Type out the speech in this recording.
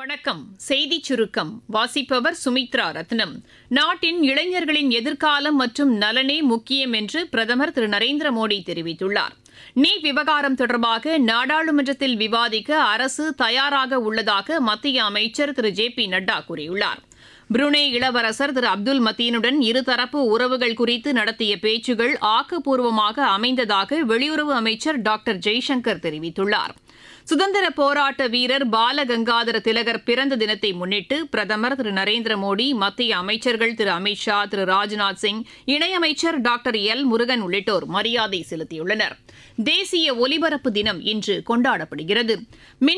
வணக்கம் செய்திச் சுருக்கம் வாசிப்பவர் சுமித்ரா ரத்னம் நாட்டின் இளைஞர்களின் எதிர்காலம் மற்றும் நலனே முக்கியம் என்று பிரதமர் திரு நரேந்திர மோடி தெரிவித்துள்ளார் நீட் விவகாரம் தொடர்பாக நாடாளுமன்றத்தில் விவாதிக்க அரசு தயாராக உள்ளதாக மத்திய அமைச்சர் திரு ஜே பி நட்டா கூறியுள்ளார் புருனே இளவரசர் திரு அப்துல் மத்தீனுடன் இருதரப்பு உறவுகள் குறித்து நடத்திய பேச்சுகள் ஆக்கப்பூர்வமாக அமைந்ததாக வெளியுறவு அமைச்சர் டாக்டர் ஜெய்சங்கர் தெரிவித்துள்ளார் சுதந்திர போராட்ட வீரர் பாலகங்காதர திலகர் பிறந்த தினத்தை முன்னிட்டு பிரதமர் திரு நரேந்திர மோடி மத்திய அமைச்சர்கள் திரு அமித் ஷா திரு ராஜ்நாத் சிங் இணையமைச்சர் டாக்டர் எல் முருகன் உள்ளிட்டோர் மரியாதை செலுத்தியுள்ளனர் தேசிய ஒலிபரப்பு தினம் இன்று கொண்டாடப்படுகிறது மின்